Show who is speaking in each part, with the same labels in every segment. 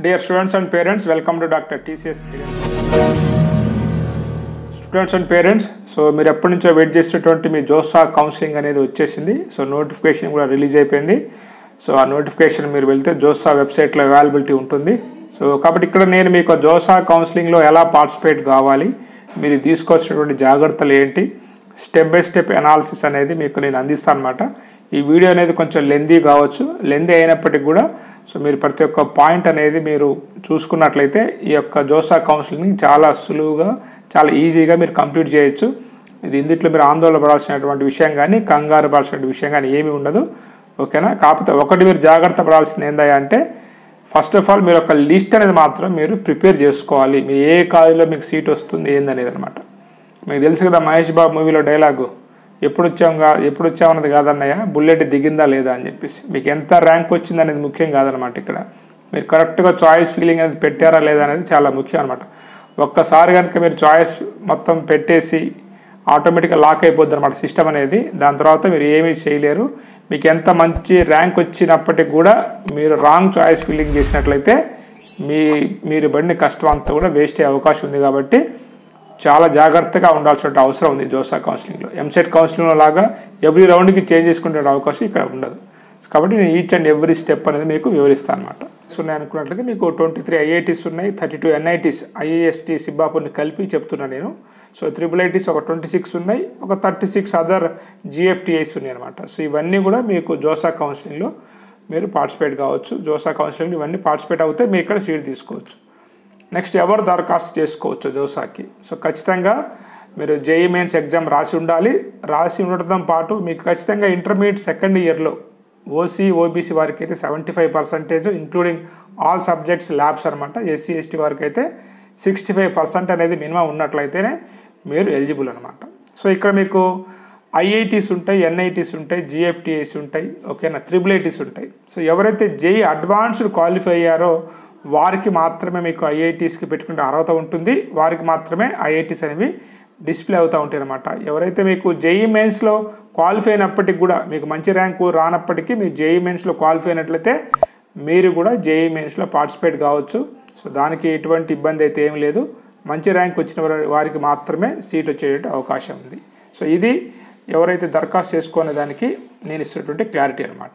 Speaker 1: Dear students and parents, welcome to Dr. TCS Career. Students and parents so మీరు ఎప్పటి నుంచో wait చేసేటువంటి మీ JoSAA counselling అనేది వచ్చేసింది సో నోటిఫికేషన్ కూడా రిలీజ్ అయిపోయింది సో ఆ నోటిఫికేషన్ మీరు వెళ్తే జోసా వెబ్సైట్లో అవైలబిలిటీ ఉంటుంది సో కాబట్టి ఇక్కడ నేను మీకు జోసా కౌన్సిలింగ్లో ఎలా పార్టిసిపేట్ కావాలి మీరు తీసుకోవాల్సినటువంటి జాగ్రత్తలు ఏంటి స్టెప్ బై స్టెప్ అనాలిసిస్ అనేది మీకు నేను అందిస్తాను అనమాట ఈ వీడియో అనేది కొంచెం లెందీ కావచ్చు లెందీ అయినప్పటికీ కూడా సో మీరు ప్రతి ఒక్క పాయింట్ అనేది మీరు చూసుకున్నట్లయితే ఈ యొక్క జోసా కౌన్సిలింగ్ చాలా సులువుగా చాలా ఈజీగా మీరు కంప్లీట్ చేయొచ్చు ఇది ఇందుట్లో మీరు ఆందోళన పడాల్సినటువంటి విషయం కానీ కంగారు పడాల్సిన విషయం కానీ ఏమీ ఉండదు ఓకేనా కాకపోతే ఒకటి మీరు జాగ్రత్త పడాల్సింది ఏందా అంటే ఫస్ట్ ఆఫ్ ఆల్ మీరు ఒక లిస్ట్ అనేది మాత్రం మీరు ప్రిపేర్ చేసుకోవాలి మీరు ఏ కాలేజీలో మీకు సీట్ వస్తుంది ఏందనేది అనమాట మీకు తెలుసు కదా మహేష్ బాబు మూవీలో డైలాగు ఎప్పుడు వచ్చాం కా ఎప్పుడు వచ్చామన్నది కాదన్నయ్య బుల్లెట్ దిగిందా లేదా అని చెప్పేసి మీకు ఎంత ర్యాంక్ వచ్చింది అనేది ముఖ్యం కాదనమాట ఇక్కడ మీరు కరెక్ట్గా చాయిస్ ఫీలింగ్ అనేది పెట్టారా లేదా అనేది చాలా ముఖ్యం అనమాట ఒక్కసారి కనుక మీరు చాయిస్ మొత్తం పెట్టేసి ఆటోమేటిక్గా లాక్ అయిపోద్ది అనమాట సిస్టమ్ అనేది దాని తర్వాత మీరు ఏమీ చేయలేరు మీకు ఎంత మంచి ర్యాంక్ వచ్చినప్పటికి కూడా మీరు రాంగ్ చాయిస్ ఫీలింగ్ చేసినట్లయితే మీ మీరు పడిన కష్టం అంతా కూడా వేస్ట్ అయ్యే అవకాశం ఉంది కాబట్టి చాలా జాగ్రత్తగా ఉండాల్సిన అవసరం ఉంది జోసా కౌన్సిలింగ్లో ఎంసెట్ కౌన్సిలింగ్లో లాగా ఎవ్రీ రౌండ్కి చేంజ్ చేసుకునే అవకాశం ఇక్కడ ఉండదు కాబట్టి నేను ఈచ్ అండ్ ఎవ్రీ స్టెప్ అనేది మీకు వివరిస్తాను అనమాట ఉన్నాయి అనుకున్నట్లయితే మీకు ట్వంటీ త్రీ ఐఐటీస్ ఉన్నాయి థర్టీ టూ ఎన్ఐటీస్ ఐఏఎస్టీ సిబ్బాపూర్ని కలిపి చెప్తున్నాను నేను సో త్రిబుల్ ఐటీస్ ఒక ట్వంటీ సిక్స్ ఉన్నాయి ఒక థర్టీ సిక్స్ అదర్ జిఎఫ్టీఐస్ ఉన్నాయి అనమాట సో ఇవన్నీ కూడా మీకు జోసా కౌన్సిలింగ్లో మీరు పార్టిసిపేట్ కావచ్చు జోసా కౌన్సిలింగ్ ఇవన్నీ పార్టిసిపేట్ అవుతే మీరు ఇక్కడ సీట్ తీసుకోవచ్చు నెక్స్ట్ ఎవరు దరఖాస్తు చేసుకోవచ్చు జోసాకి సో ఖచ్చితంగా మీరు జేఈ మెయిన్స్ ఎగ్జామ్ రాసి ఉండాలి రాసి ఉండటంతో పాటు మీకు ఖచ్చితంగా ఇంటర్మీడియట్ సెకండ్ ఇయర్లో ఓసీ ఓబీసీ వారికి అయితే seventy five percentage including all subjects labs అనమాట ఎస్సీ ఎస్టీ వారికి అయితే సిక్స్టీ ఫైవ్ పర్సెంట్ అనేది మినిమం ఉన్నట్లయితేనే మీరు ఎలిజిబుల్ అనమాట సో ఇక్కడ మీకు ఐఐటీస్ ఉంటాయి ఎన్ఐటీస్ ఉంటాయి జిఎఫ్టీఐస్ ఉంటాయి ఓకేనా త్రిబుల్ ఐటీస్ ఉంటాయి సో ఎవరైతే జేఈ అడ్వాన్స్డ్ క్వాలిఫై అయ్యారో వారికి మాత్రమే మీకు ఐఐటీస్కి పెట్టుకుంటే అర్హత ఉంటుంది వారికి మాత్రమే ఐఐటీస్ అనేవి డిస్ప్లే అవుతూ ఉంటాయి అనమాట ఎవరైతే మీకు జేఈ మెయిన్స్లో క్వాలిఫై అయినప్పటికి కూడా మీకు మంచి ర్యాంకు రానప్పటికీ మీరు జేఈ మెయిన్స్లో క్వాలిఫై అయినట్లయితే మీరు కూడా జేఈ మెయిన్స్లో పార్టిసిపేట్ కావచ్చు సో దానికి ఎటువంటి ఇబ్బంది అయితే ఏం లేదు మంచి ర్యాంక్ వచ్చిన వారికి మాత్రమే సీట్ వచ్చేట అవకాశం ఉంది సో ఇది ఎవరైతే దరఖాస్తు చేసుకునే దానికి నేను ఇస్తున్నటువంటి క్లారిటీ అనమాట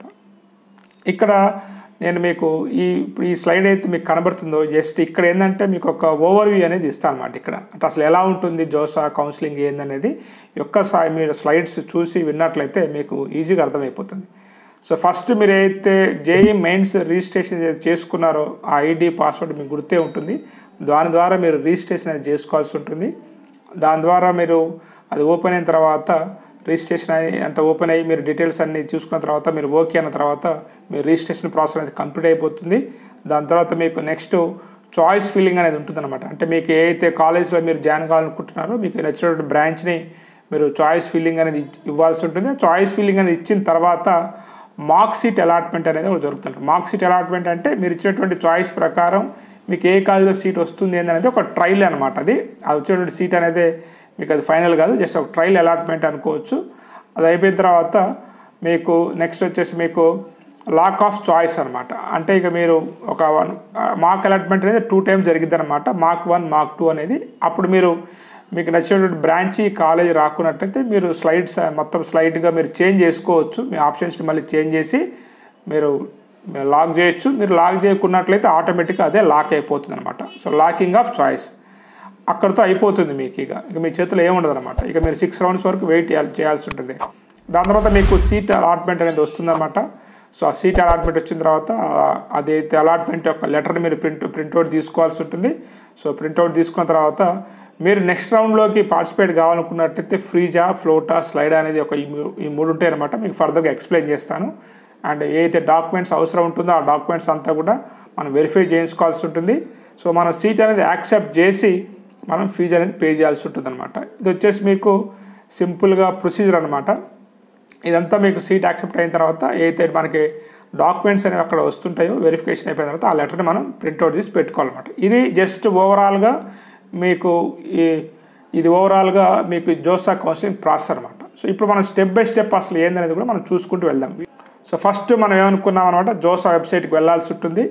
Speaker 1: ఇక్కడ నేను మీకు ఈ ఇప్పుడు ఈ స్లైడ్ అయితే మీకు కనబడుతుందో జస్ట్ ఇక్కడ ఏంటంటే మీకు ఒక ఓవర్వ్యూ అనేది ఇస్తాను అనమాట ఇక్కడ అంటే అసలు ఎలా ఉంటుంది జోసా కౌన్సిలింగ్ ఏందనేది ఒక్కసారి మీరు స్లైడ్స్ చూసి విన్నట్లయితే మీకు ఈజీగా అర్థమైపోతుంది సో ఫస్ట్ మీరు అయితే జేఈ మెయిన్స్ రిజిస్ట్రేషన్ చేసుకున్నారో ఆ ఐడి పాస్వర్డ్ మీకు గుర్తే ఉంటుంది దాని ద్వారా మీరు రిజిస్ట్రేషన్ అనేది చేసుకోవాల్సి ఉంటుంది దాని ద్వారా మీరు అది ఓపెన్ అయిన తర్వాత రిజిస్ట్రేషన్ అయ్యి అంత ఓపెన్ అయ్యి మీరు డీటెయిల్స్ అన్ని చూసుకున్న తర్వాత మీరు ఓకే అన్న తర్వాత మీరు రిజిస్ట్రేషన్ ప్రాసెస్ అనేది కంప్లీట్ అయిపోతుంది దాని తర్వాత మీకు నెక్స్ట్ చాయిస్ ఫీలింగ్ అనేది ఉంటుందన్నమాట అంటే మీకు ఏ అయితే కాలేజ్లో మీరు జాయిన్ కావాలనుకుంటున్నారో మీకు నచ్చినటువంటి బ్రాంచ్ని మీరు చాయిస్ ఫీలింగ్ అనేది ఇవ్వాల్సి ఉంటుంది చాయిస్ ఫీలింగ్ అనేది ఇచ్చిన తర్వాత మార్క్ సీట్ అలాట్మెంట్ అనేది కూడా జరుగుతుంది మార్క్ సీట్ అలాట్మెంట్ అంటే మీరు ఇచ్చినటువంటి చాయిస్ ప్రకారం మీకు ఏ కాలేజీలో సీట్ వస్తుంది అనేది ఒక ట్రైల్ అనమాట అది అది వచ్చేటువంటి సీట్ అనేది మీకు అది ఫైనల్ కాదు జస్ట్ ఒక ట్రైల్ అలాట్మెంట్ అనుకోవచ్చు అది అయిపోయిన తర్వాత మీకు నెక్స్ట్ వచ్చేసి మీకు లాక్ ఆఫ్ చాయిస్ అనమాట అంటే ఇక మీరు ఒక వన్ మార్క్ అలాట్మెంట్ అనేది టూ టైమ్స్ జరిగిద్ది అనమాట మార్క్ వన్ మార్క్ టూ అనేది అప్పుడు మీరు మీకు నచ్చినటువంటి బ్రాంచ్ కాలేజ్ రాకున్నట్టయితే మీరు స్లైడ్స్ మొత్తం స్లైడ్గా మీరు చేంజ్ చేసుకోవచ్చు మీ ఆప్షన్స్ని మళ్ళీ చేంజ్ చేసి మీరు లాక్ చేయొచ్చు మీరు లాక్ చేయకున్నట్లయితే ఆటోమేటిక్గా అదే లాక్ అయిపోతుంది అనమాట సో లాకింగ్ ఆఫ్ చాయిస్ అక్కడితో అయిపోతుంది మీకు ఇక ఇక మీ చేతిలో ఏముండదు అనమాట ఇక మీరు సిక్స్ రౌండ్స్ వరకు వెయిట్ చేయాల్సి ఉంటుంది దాని తర్వాత మీకు సీట్ అలాట్మెంట్ అనేది వస్తుందన్నమాట సో ఆ సీట్ అలాట్మెంట్ వచ్చిన తర్వాత అదైతే అలాట్మెంట్ యొక్క లెటర్ని మీరు ప్రింట్ ప్రింట్అవుట్ తీసుకోవాల్సి ఉంటుంది సో ప్రింట్అవుట్ తీసుకున్న తర్వాత మీరు నెక్స్ట్ రౌండ్లోకి పార్టిసిపేట్ కావాలనుకున్నట్టయితే ఫ్రీజా ఫ్లోటా స్లైడ్ అనేది ఒక ఈ మూడు ఉంటాయి అనమాట మీకు ఫర్దర్గా ఎక్స్ప్లెయిన్ చేస్తాను అండ్ ఏదైతే డాక్యుమెంట్స్ అవసరం ఉంటుందో ఆ డాక్యుమెంట్స్ అంతా కూడా మనం వెరిఫై చేయించుకోవాల్సి ఉంటుంది సో మనం సీట్ అనేది యాక్సెప్ట్ చేసి మనం ఫీజు అనేది పే చేయాల్సి ఉంటుంది అనమాట ఇది వచ్చేసి మీకు సింపుల్గా ప్రొసీజర్ అనమాట ఇదంతా మీకు సీట్ యాక్సెప్ట్ అయిన తర్వాత ఏదైతే మనకి డాక్యుమెంట్స్ అనేవి అక్కడ వస్తుంటాయో వెరిఫికేషన్ అయిపోయిన తర్వాత ఆ లెటర్ని మనం ప్రింట్అవుట్ చేసి పెట్టుకోవాలన్నమాట ఇది జస్ట్ ఓవరాల్గా మీకు ఈ ఇది ఓవరాల్గా మీకు జోసా కౌన్సిలింగ్ ప్రాసెస్ అనమాట సో ఇప్పుడు మనం స్టెప్ బై స్టెప్ అసలు ఏందనేది కూడా మనం చూసుకుంటూ వెళ్దాం సో ఫస్ట్ మనం ఏమనుకున్నాం అనమాట జోసా వెబ్సైట్కి వెళ్ళాల్సి ఉంటుంది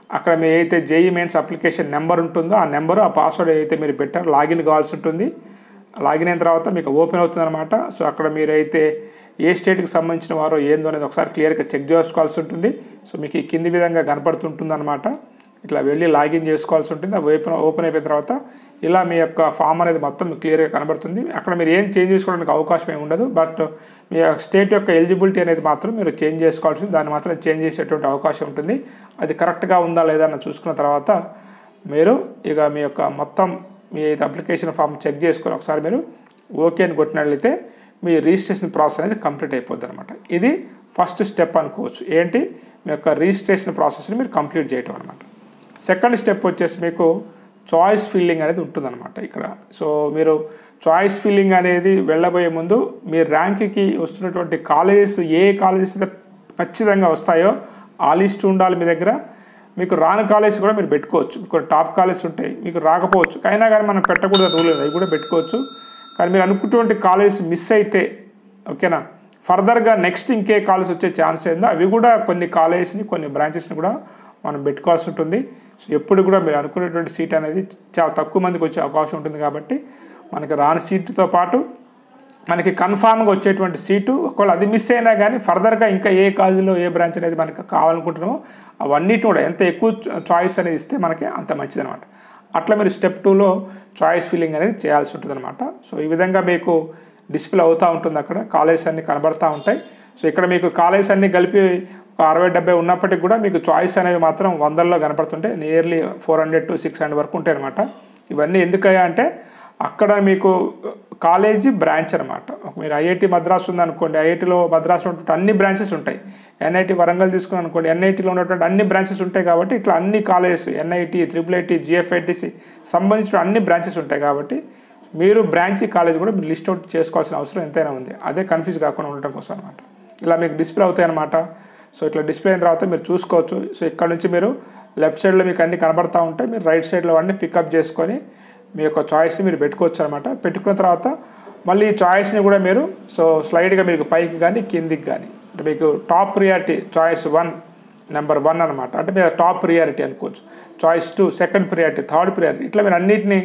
Speaker 1: అక్కడ మీ అయితే జేఈ మెయిన్స్ అప్లికేషన్ నెంబర్ ఉంటుందో ఆ నెంబరు ఆ పాస్వర్డ్ ఏదైతే మీరు పెట్టారో లాగిన్ కావాల్సి ఉంటుంది లాగిన్ అయిన తర్వాత మీకు ఓపెన్ అవుతుంది అనమాట సో అక్కడ మీరైతే ఏ స్టేట్కి సంబంధించిన వారో ఏందో అనేది ఒకసారి క్లియర్గా చెక్ చేసుకోవాల్సి ఉంటుంది సో మీకు ఈ కింది విధంగా కనపడుతుంటుంది అనమాట ఇట్లా వెళ్ళి లాగిన్ చేసుకోవాల్సి ఉంటుంది అది ఓపెన్ ఓపెన్ అయిపోయిన తర్వాత ఇలా మీ యొక్క ఫామ్ అనేది మొత్తం క్లియర్గా కనబడుతుంది అక్కడ మీరు ఏం చేంజ్ చేసుకోవడానికి అవకాశం ఏమి ఉండదు బట్ మీ స్టేట్ యొక్క ఎలిజిబిలిటీ అనేది మాత్రం మీరు చేంజ్ చేసుకోవాల్సి ఉంది దాన్ని మాత్రం చేంజ్ చేసేటువంటి అవకాశం ఉంటుంది అది కరెక్ట్గా ఉందా లేదా అని చూసుకున్న తర్వాత మీరు ఇక మీ యొక్క మొత్తం మీ అప్లికేషన్ ఫామ్ చెక్ చేసుకొని ఒకసారి మీరు ఓకే అని కొట్టినట్లయితే మీ రిజిస్ట్రేషన్ ప్రాసెస్ అనేది కంప్లీట్ అయిపోద్ది అనమాట ఇది ఫస్ట్ స్టెప్ అనుకోవచ్చు ఏంటి మీ యొక్క రిజిస్ట్రేషన్ ప్రాసెస్ని మీరు కంప్లీట్ చేయటం అనమాట సెకండ్ స్టెప్ వచ్చేసి మీకు చాయిస్ ఫిల్లింగ్ అనేది ఉంటుందన్నమాట ఇక్కడ సో మీరు చాయిస్ ఫిల్లింగ్ అనేది వెళ్ళబోయే ముందు మీ ర్యాంక్కి వస్తున్నటువంటి కాలేజెస్ ఏ కాలేజెస్ అయితే ఖచ్చితంగా వస్తాయో ఆ లిస్ట్ ఉండాలి మీ దగ్గర మీకు రాని కాలేజ్ కూడా మీరు పెట్టుకోవచ్చు మీకు టాప్ కాలేజ్ ఉంటాయి మీకు రాకపోవచ్చు అయినా కానీ మనం పెట్టకూడదు రూల్ లేదు అవి కూడా పెట్టుకోవచ్చు కానీ మీరు అనుకున్నటువంటి కాలేజ్ మిస్ అయితే ఓకేనా ఫర్దర్గా నెక్స్ట్ ఇంకే కాలేజ్ వచ్చే ఛాన్స్ ఏందో అవి కూడా కొన్ని కాలేజెస్ని కొన్ని బ్రాంచెస్ని కూడా మనం పెట్టుకోవాల్సి ఉంటుంది సో ఎప్పుడు కూడా మీరు అనుకునేటువంటి సీట్ అనేది చాలా తక్కువ మందికి వచ్చే అవకాశం ఉంటుంది కాబట్టి మనకి రాని సీటుతో పాటు మనకి కన్ఫామ్గా వచ్చేటువంటి సీటు ఒకవేళ అది మిస్ అయినా కానీ ఫర్దర్గా ఇంకా ఏ కాలేజీలో ఏ బ్రాంచ్ అనేది మనకు కావాలనుకుంటున్నామో అవన్నిటిని కూడా ఎంత ఎక్కువ చాయిస్ అనేది ఇస్తే మనకి అంత మంచిది అనమాట అట్లా మీరు స్టెప్ టూలో చాయిస్ ఫిల్లింగ్ అనేది చేయాల్సి ఉంటుంది అనమాట సో ఈ విధంగా మీకు డిస్ప్లే అవుతూ ఉంటుంది అక్కడ కాలేజ్ అన్ని కనబడతా ఉంటాయి సో ఇక్కడ మీకు కాలేజ్ అన్ని కలిపి ఒక అరవై డెబ్బై ఉన్నప్పటికీ కూడా మీకు చాయిస్ అనేవి మాత్రం వందల్లో కనపడుతుంటాయి nearly four hundred to six hundred వరకు ఉంటాయి అనమాట ఇవన్నీ ఎందుకయ్యా అంటే అక్కడ మీకు కాలేజీ బ్రాంచ్ అనమాట మీరు ఐఐటి మద్రాసు ఉందనుకోండి ఐఐటిలో మద్రాసులో ఉన్నటువంటి అన్ని బ్రాంచెస్ ఉంటాయి ఎన్ఐటి వరంగల్ తీసుకుని అనుకోండి ఎన్ఐటిలో ఉన్నటువంటి అన్ని బ్రాంచెస్ ఉంటాయి కాబట్టి ఇట్లా అన్ని colleges NIT triple IT GFTIs సంబంధించిన అన్ని బ్రాంచెస్ ఉంటాయి కాబట్టి మీరు బ్రాంచ్ కాలేజ్ కూడా మీరు లిస్ట్ అవుట్ చేసుకోవాల్సిన అవసరం ఎంతైనా ఉంది అదే కన్ఫ్యూజ్ కాకుండా ఉండటం కోసం అనమాట ఇలా మీకు డిస్ప్లే అవుతాయి అనమాట సో ఇట్లా డిస్ప్లే అయిన తర్వాత మీరు చూసుకోవచ్చు సో ఇక్కడ నుంచి మీరు లెఫ్ట్ సైడ్లో మీకు అన్ని కనబడతా ఉంటాయి మీరు రైట్ సైడ్లో అన్నీ పికప్ చేసుకొని మీ యొక్క చాయిస్ని మీరు పెట్టుకోవచ్చు అనమాట పెట్టుకున్న తర్వాత మళ్ళీ ఈ చాయిస్ని కూడా మీరు సో స్లైడ్గా మీకు పైకి కానీ కిందికి కానీ అంటే మీకు top priority choice one number one అనమాట అంటే మీరు టాప్ ప్రియారిటీ అనుకోవచ్చు choice two second priority third priority ఇట్లా మీరు అన్నిటిని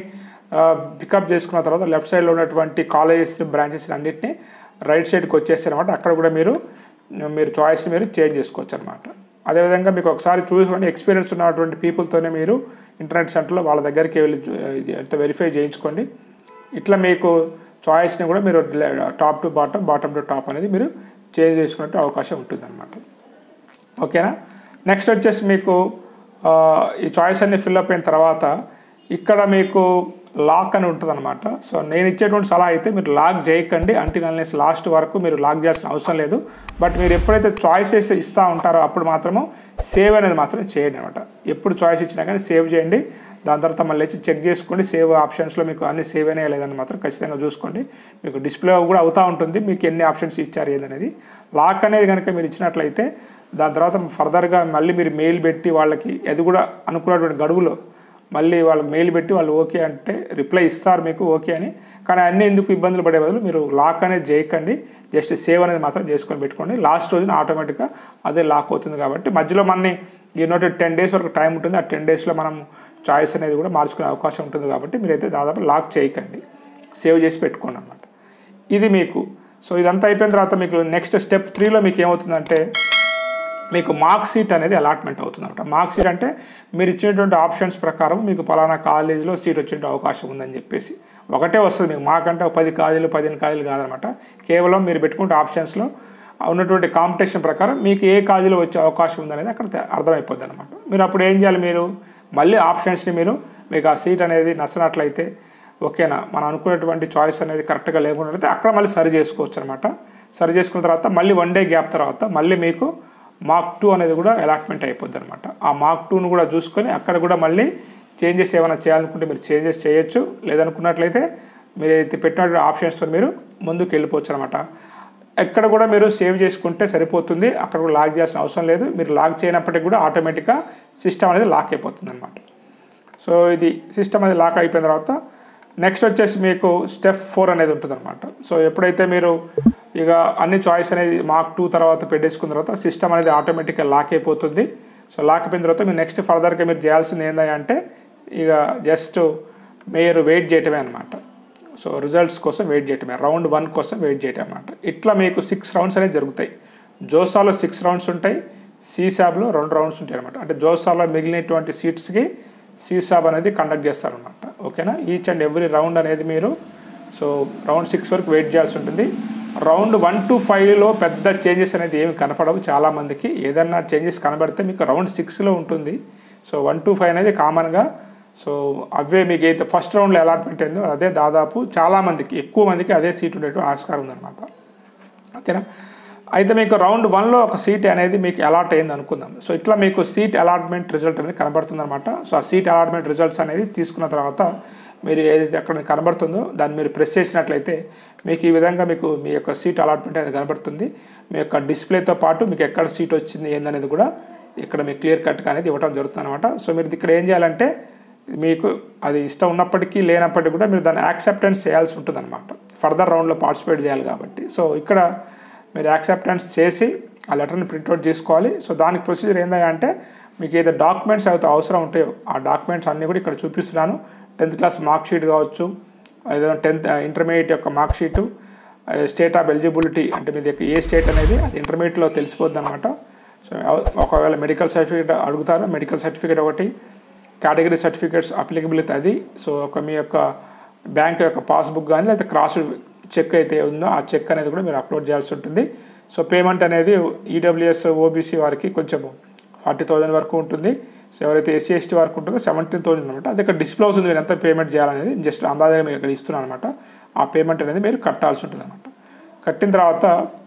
Speaker 1: పికప్ చేసుకున్న తర్వాత లెఫ్ట్ సైడ్లో ఉన్నటువంటి కాలేజెస్ బ్రాంచెస్ అన్నిటిని రైట్ సైడ్కి వచ్చేస్తారు అనమాట అక్కడ కూడా మీరు మీరు చాయిస్ని మీరు చేంజ్ చేసుకోవచ్చు అనమాట అదేవిధంగా మీకు ఒకసారి చూసుకొని ఎక్స్పీరియన్స్ ఉన్నటువంటి పీపుల్తోనే మీరు ఇంటర్నెట్ సెంటర్లో వాళ్ళ దగ్గరికి వెళ్ళి ఎంత వెరిఫై చేయించుకోండి ఇట్లా మీకు చాయిస్ని కూడా మీరు top to bottom bottom to top అనేది మీరు చేంజ్ చేసుకునే అవకాశం ఉంటుంది అనమాట ఓకేనా నెక్స్ట్ వచ్చేసి మీకు ఈ చాయిస్ అన్ని ఫిల్అప్ అయిన తర్వాత ఇక్కడ మీకు లాక్ అని ఉంటుంది అనమాట సో నేను ఇచ్చేటువంటి సలహా అయితే మీరు లాక్ చేయకండి అంటే అన్లెస్ లాస్ట్ వరకు మీరు లాక్ చేయాల్సిన అవసరం లేదు బట్ మీరు ఎప్పుడైతే చాయిసెస్ ఇస్తూ ఉంటారో అప్పుడు మాత్రము సేవ్ అనేది మాత్రం చేయండి అనమాట ఎప్పుడు చాయిస్ ఇచ్చినా కానీ సేవ్ చేయండి దాని తర్వాత మళ్ళీ వచ్చి చెక్ చేసుకోండి సేవ్ ఆప్షన్స్లో మీకు అన్ని సేవ్ అయినా లేదని మాత్రం ఖచ్చితంగా చూసుకోండి మీకు డిస్ప్లే కూడా అవుతూ ఉంటుంది మీకు ఎన్ని ఆప్షన్స్ ఇచ్చారు ఏదనేది లాక్ అనేది కనుక మీరు ఇచ్చినట్లయితే దాని తర్వాత ఫర్దర్గా మళ్ళీ మీరు మెయిల్ పెట్టి వాళ్ళకి అది కూడా అనుకున్నటువంటి గడువులో మళ్ళీ వాళ్ళకి మెయిల్ పెట్టి వాళ్ళు ఓకే అంటే రిప్లై ఇస్తారు మీకు ఓకే అని కానీ అన్నీ ఎందుకు ఇబ్బందులు పడే బదులు మీరు లాక్ అనేది చేయకండి జస్ట్ సేవ్ అనేది మాత్రం చేసుకొని పెట్టుకోండి లాస్ట్ రోజున ఆటోమేటిక్గా అదే లాక్ అవుతుంది కాబట్టి మధ్యలో మనని ఈ నోటి టెన్ డేస్ వరకు టైం ఉంటుంది ఆ టెన్ డేస్లో మనం చాయిస్ అనేది కూడా మార్చుకునే అవకాశం ఉంటుంది కాబట్టి మీరైతే దాదాపు లాక్ చేయకండి సేవ్ చేసి పెట్టుకోండి అనమాట ఇది మీకు సో ఇదంతా అయిపోయిన తర్వాత మీకు నెక్స్ట్ స్టెప్ త్రీలో మీకు ఏమవుతుందంటే మీకు మార్క్ సీట్ అనేది అలాట్మెంట్ అవుతుంది అనమాట మార్క్ సీట్ అంటే మీరు ఇచ్చినటువంటి ఆప్షన్స్ ప్రకారం మీకు పలానా కాలేజీలో సీట్ వచ్చే అవకాశం ఉందని చెప్పేసి ఒకటే వస్తుంది మీకు మాకంటే పది కాలేజీలు పదిహేను కాలేజీలు కాదనమాట కేవలం మీరు పెట్టుకుంటే ఆప్షన్స్లో ఉన్నటువంటి కాంపిటీషన్ ప్రకారం మీకు ఏ కాలేజీలో వచ్చే అవకాశం ఉందనేది అక్కడ అర్థమైపోద్ది అనమాట మీరు అప్పుడు ఏం చేయాలి మీరు మళ్ళీ ఆప్షన్స్ని మీరు మీకు ఆ సీట్ అనేది నచ్చినట్లయితే ఓకేనా మనం అనుకున్నటువంటి చాయిస్ అనేది కరెక్ట్గా లేకుండా అక్కడ మళ్ళీ సరి చేసుకోవచ్చు అనమాట సరి చేసుకున్న తర్వాత మళ్ళీ వన్ డే గ్యాప్ తర్వాత మళ్ళీ మీకు మార్క్ టూ అనేది కూడా అలాట్మెంట్ అయిపోద్ది అనమాట ఆ మార్క్ టూను కూడా చూసుకొని అక్కడ కూడా మళ్ళీ చేంజెస్ ఏమైనా చేయాలనుకుంటే మీరు చేంజెస్ చేయొచ్చు లేదనుకున్నట్లయితే మీరు అయితే పెట్టినటువంటి ఆప్షన్స్తో మీరు ముందుకు వెళ్ళిపోవచ్చు అనమాట ఎక్కడ కూడా మీరు సేవ్ చేసుకుంటే సరిపోతుంది అక్కడ కూడా లాక్ చేయాల్సిన అవసరం లేదు మీరు లాక్ చేయనప్పటికీ కూడా ఆటోమేటిక్గా సిస్టమ్ అనేది లాక్ అయిపోతుంది అనమాట సో ఇది సిస్టమ్ అనేది లాక్ అయిపోయిన తర్వాత నెక్స్ట్ వచ్చేసి మీకు స్టెప్ ఫోర్ అనేది ఉంటుంది అనమాట సో ఎప్పుడైతే మీరు ఇక అన్ని చాయిస్ అనేది మార్క్ టూ తర్వాత పెట్టేసుకున్న తర్వాత సిస్టమ్ అనేది ఆటోమేటిక్గా లాక్ అయిపోతుంది సో లాక్ అయిపోయిన తర్వాత మీరు నెక్స్ట్ ఫర్దర్గా మీరు చేయాల్సింది ఏంటంటే ఇక జస్ట్ మీరు వెయిట్ చేయటమే అనమాట సో రిజల్ట్స్ కోసం వెయిట్ చేయటమే రౌండ్ వన్ కోసం వెయిట్ చేయటం అనమాట ఇట్లా మీకు సిక్స్ రౌండ్స్ అనేవి జరుగుతాయి జోసాలో సిక్స్ రౌండ్స్ ఉంటాయి సీసాబ్లో రెండు రౌండ్స్ ఉంటాయి అనమాట అంటే జోసాలో మిగిలినటువంటి సీట్స్కి సీసాబ్ అనేది కండక్ట్ చేస్తారనమాట ఓకేనా ఈచ్ అండ్ ఎవ్రీ రౌండ్ అనేది మీరు సో రౌండ్ సిక్స్ వరకు వెయిట్ చేయాల్సి ఉంటుంది రౌండ్ వన్ టు ఫైవ్లో పెద్ద చేంజెస్ అనేది ఏమి కనపడవు చాలామందికి ఏదన్నా చేంజెస్ కనబడితే మీకు రౌండ్ సిక్స్లో ఉంటుంది సో వన్ టు ఫైవ్ అనేది కామన్గా సో అవే మీకు అయితే ఫస్ట్ రౌండ్లో అలాట్మెంట్ అయిందో అదే దాదాపు చాలామందికి ఎక్కువ మందికి అదే సీట్ ఉండేటువంటి ఆస్కారం ఉందన్నమాట ఓకేనా అయితే మీకు రౌండ్ వన్లో ఒక సీట్ అనేది మీకు అలాట్ అయింది అనుకుందాం సో ఇట్లా మీకు సీట్ అలాట్మెంట్ రిజల్ట్ అనేది కనబడుతుంది అనమాట సో ఆ సీట్ అలాట్మెంట్ రిజల్ట్స్ అనేది తీసుకున్న తర్వాత మీరు ఏదైతే అక్కడ కనబడుతుందో దాన్ని మీరు ప్రెస్ చేసినట్లయితే మీకు ఈ విధంగా మీకు మీ యొక్క సీట్ అలాట్మెంట్ అనేది కనబడుతుంది మీ యొక్క డిస్ప్లేతో పాటు మీకు ఎక్కడ సీట్ వచ్చింది ఏందనేది కూడా ఇక్కడ మీకు క్లియర్ కట్గా అనేది ఇవ్వడం జరుగుతుంది అనమాట సో మీరు ఇక్కడ ఏం చేయాలంటే మీకు అది ఇష్టం ఉన్నప్పటికీ లేనప్పటికీ కూడా మీరు దాన్ని యాక్సెప్టెన్స్ చేయాల్సి ఉంటుంది అనమాట ఫర్దర్ రౌండ్లో పార్టిసిపేట్ చేయాలి కాబట్టి సో ఇక్కడ మీరు యాక్సెప్టెన్స్ చేసి ఆ లెటర్ని ప్రింట్అవుట్ చేసుకోవాలి సో దానికి ప్రొసీజర్ ఏంటంటే మీకు ఏదో డాక్యుమెంట్స్ అయితే అవసరం ఉంటాయో ఆ డాక్యుమెంట్స్ అన్నీ కూడా ఇక్కడ చూపిస్తున్నాను టెన్త్ క్లాస్ మార్క్ షీట్ కావచ్చు ఏదైనా టెన్త్ ఇంటర్మీడియట్ యొక్క mark sheet state of eligibility అంటే మీది యొక్క ఏ స్టేట్ అనేది అది ఇంటర్మీడియట్లో తెలిసిపోద్ది అనమాట సో ఒకవేళ మెడికల్ సర్టిఫికేట్ అడుగుతారో మెడికల్ సర్టిఫికేట్ ఒకటి కేటగిరీ సర్టిఫికేట్స్ అప్లికబిలిటీ అది సో ఒక మీ యొక్క బ్యాంక్ యొక్క పాస్బుక్ కానీ లేకపోతే క్రాస్ చెక్ అయితే ఉందో ఆ చెక్ అనేది కూడా మీరు అప్లోడ్ చేయాల్సి ఉంటుంది సో పేమెంట్ అనేది ఈడబ్ల్యూఎస్ ఓబీసీ వారికి కొంచెం ఫార్టీ థౌజండ్ వరకు ఉంటుంది సో ఎవరైతే ఎస్సీ ఎస్టీ వరకు ఉంటుందో సెవెంటీన్ థౌసండ్ అనమాట అది ఇక్కడ డిస్ప్లే అవుతుంది మీరు ఎంత పేమెంట్ చేయాలనేది జస్ట్ అందాజగా మీకు ఇక్కడ ఇస్తున్నాను అనమాట ఆ పేమెంట్ అనేది మీరు కట్టాల్సి ఉంటుంది అనమాట కట్టిన తర్వాత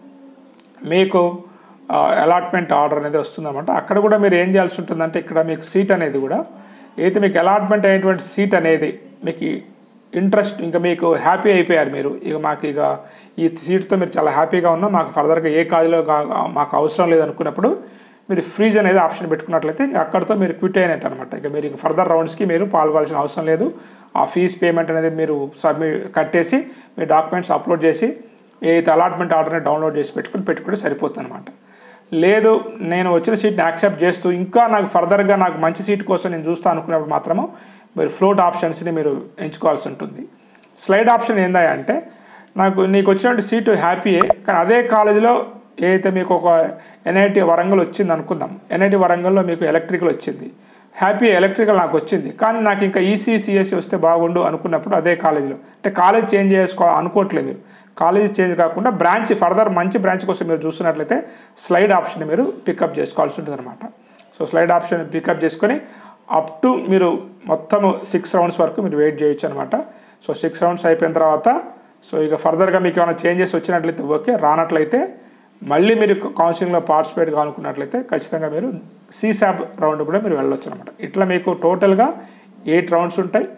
Speaker 1: మీకు అలాట్మెంట్ ఆర్డర్ అనేది వస్తుందన్నమాట అక్కడ కూడా మీరు ఏం చేయాల్సి ఉంటుందంటే ఇక్కడ మీకు సీట్ అనేది కూడా అయితే మీకు అలాట్మెంట్ అయినటువంటి సీట్ అనేది మీకు ఇంట్రెస్ట్ ఇంకా మీకు హ్యాపీ అయిపోయారు మీరు ఇక మాకు ఇక ఈ సీట్తో మీరు చాలా హ్యాపీగా ఉన్నా మాకు ఫర్దర్గా ఏ కాలేజీలో మాకు అవసరం లేదు అనుకున్నప్పుడు మీరు ఫ్రీజ్ అనేది ఆప్షన్ పెట్టుకున్నట్లయితే ఇంకా అక్కడితో మీరు క్విట్ అయినట్టు అనమాట ఇక మీరు ఇక ఫర్దర్ రౌండ్స్కి మీరు పాల్గొవాల్సిన అవసరం లేదు ఆ ఫీజ్ పేమెంట్ అనేది మీరు సబ్మిట్ కట్టేసి మీ డాక్యుమెంట్స్ అప్లోడ్ చేసి ఏదైతే అలాట్మెంట్ ఆర్డర్ని డౌన్లోడ్ చేసి పెట్టుకుని పెట్టుకుంటే సరిపోతుంది అనమాట లేదు నేను వచ్చిన సీట్ని యాక్సెప్ట్ చేస్తూ ఇంకా నాకు ఫర్దర్గా నాకు మంచి సీట్ కోసం నేను చూస్తాను అనుకున్నప్పుడు మాత్రము మీరు ఫ్లోట్ ఆప్షన్స్ని మీరు ఎంచుకోవాల్సి ఉంటుంది స్లైడ్ ఆప్షన్ ఏందా అంటే నాకు నీకు వచ్చినటువంటి సీటు హ్యాపీయే కానీ అదే కాలేజీలో ఏదైతే మీకు ఒక ఎన్ఐటి వరంగల్ వచ్చింది అనుకుందాం ఎన్ఐటి వరంగల్లో మీకు ఎలక్ట్రికల్ వచ్చింది హ్యాపీ ఎలక్ట్రికల్ నాకు వచ్చింది కానీ నాకు ఇంకా ఈసీ సిఎస్సి వస్తే బాగుండు అనుకున్నప్పుడు అదే కాలేజీలో అంటే కాలేజ్ చేంజ్ చేసుకో అనుకోవట్లేదు మీరు కాలేజ్ చేంజ్ కాకుండా బ్రాంచ్ ఫర్దర్ మంచి బ్రాంచ్ కోసం మీరు చూస్తున్నట్లయితే స్లైడ్ ఆప్షన్ మీరు పికప్ చేసుకోవాల్సి ఉంటుంది అనమాట సో స్లైడ్ ఆప్షన్ పికప్ చేసుకొని అప్ టు మీరు మొత్తం సిక్స్ రౌండ్స్ వరకు మీరు వెయిట్ చేయొచ్చు అనమాట సో సిక్స్ రౌండ్స్ అయిపోయిన తర్వాత సో ఇక ఫర్దర్గా మీకు ఏమైనా చేంజెస్ వచ్చినట్లయితే ఓకే రానట్లయితే మళ్ళీ మీరు కౌన్సిలింగ్లో పార్టిసిపేట్ కావాలనుకున్నట్లయితే ఖచ్చితంగా మీరు సీసాబ్ రౌండ్ కూడా మీరు వెళ్ళొచ్చు అనమాట ఇట్లా మీకు టోటల్గా ఎయిట్ రౌండ్స్ ఉంటాయి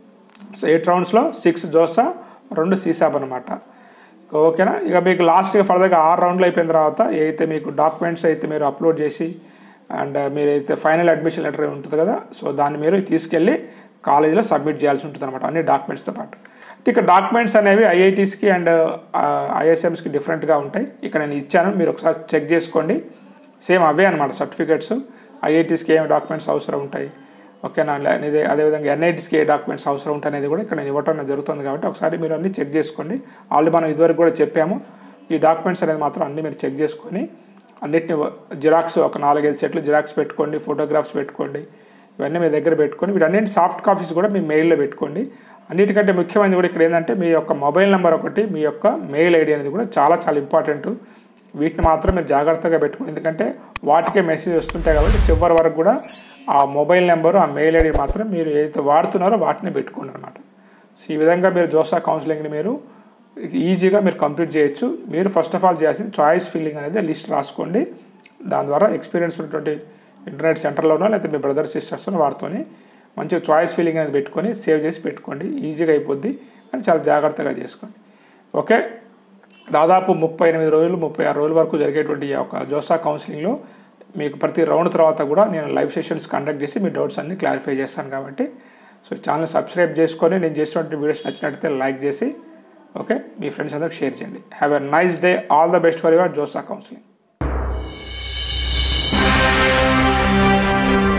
Speaker 1: సో ఎయిట్ రౌండ్స్లో సిక్స్ జోసా రెండు సీసాబ్ అనమాట ఓకేనా ఇక మీకు లాస్ట్గా ఫర్దర్గా ఆరు రౌండ్లు అయిపోయిన తర్వాత ఏదైతే మీకు డాక్యుమెంట్స్ అయితే మీరు అప్లోడ్ చేసి అండ్ మీరైతే ఫైనల్ అడ్మిషన్ లెటర్ ఉంటుంది కదా సో దాన్ని మీరు తీసుకెళ్ళి కాలేజీలో సబ్మిట్ చేయాల్సి ఉంటుంది అనమాట అన్ని డాక్యుమెంట్స్తో పాటు ఇక డాక్యుమెంట్స్ అనేవి ఐఐటీస్కి అండ్ ఐఎస్ఎంస్కి డిఫరెంట్గా ఉంటాయి ఇక్కడ నేను ఇచ్చాను మీరు ఒకసారి చెక్ చేసుకోండి సేమ్ అవే అనమాట సర్టిఫికేట్స్ ఐఐటీస్కి ఏమి డాక్యుమెంట్స్ అవసరం ఉంటాయి ఓకేనా ఇదే అదేవిధంగా ఎన్ఐటీస్కి ఏ డాక్యుమెంట్స్ అవసరం ఉంటాయి అనేది కూడా ఇక్కడ నేను ఇవ్వటం జరుగుతుంది కాబట్టి ఒకసారి మీరు అన్ని చెక్ చేసుకోండి ఆల్రెడీ మనం ఇదివరకు కూడా చెప్పాము ఈ డాక్యుమెంట్స్ అనేది మాత్రం అన్ని మీరు చెక్ చేసుకొని అన్నిటిని జిరాక్స్ ఒక నాలుగైదు సెట్లు జిరాక్స్ పెట్టుకోండి ఫోటోగ్రాఫ్స్ పెట్టుకోండి ఇవన్నీ మీ దగ్గర పెట్టుకొని వీటన్నిటి సాఫ్ట్ కాపీస్ కూడా మీ మెయిల్లో పెట్టుకోండి అన్నిటికంటే ముఖ్యమైనది కూడా ఇక్కడ ఏంటంటే మీ యొక్క మొబైల్ నెంబర్ ఒకటి మీ యొక్క మెయిల్ ఐడి అనేది కూడా చాలా చాలా ఇంపార్టెంట్ వీటిని మాత్రం మీరు జాగ్రత్తగా పెట్టుకోండి ఎందుకంటే వాటికే మెసేజ్ వస్తుంటాయి కాబట్టి చివరి వరకు కూడా ఆ మొబైల్ నెంబరు ఆ మెయిల్ ఐడి మాత్రం మీరు ఏదైతే వాడుతున్నారో వాటిని పెట్టుకోండి అనమాట సో ఈ విధంగా మీరు జోసా కౌన్సిలింగ్ని మీరు ఈజీగా మీరు కంప్లీట్ చేయొచ్చు మీరు ఫస్ట్ ఆఫ్ ఆల్ చేయాల్సింది చాయిస్ ఫిల్లింగ్ అనేది లిస్ట్ రాసుకోండి దాని ద్వారా ఎక్స్పీరియన్స్ ఉన్నటువంటి ఇంటర్నెట్ సెంటర్లోనో లేకపోతే మీ బ్రదర్ సిస్టర్స్లో వాడుతోని మంచిగా చాయిస్ ఫిల్లింగ్ అనేది పెట్టుకొని సేవ్ చేసి పెట్టుకోండి ఈజీగా అయిపోద్ది కానీ చాలా జాగ్రత్తగా చేసుకోండి ఓకే దాదాపు ముప్పై ఎనిమిది రోజులు ముప్పై ఆరు రోజుల వరకు జరిగేటువంటి ఈ యొక్క జోసా కౌన్సిలింగ్లో మీకు ప్రతి రౌండ్ తర్వాత కూడా నేను లైవ్ సెషన్స్ కండక్ట్ చేసి మీ డౌట్స్ అన్ని క్లారిఫై చేస్తాను కాబట్టి సో ఛానల్ సబ్స్క్రైబ్ చేసుకొని నేను చేసినటువంటి వీడియోస్ నచ్చినట్టయితే లైక్ చేసి ఓకే మీ ఫ్రెండ్స్ అందరికి షేర్ చేయండి have a nice day all the best for your JoSAA counselling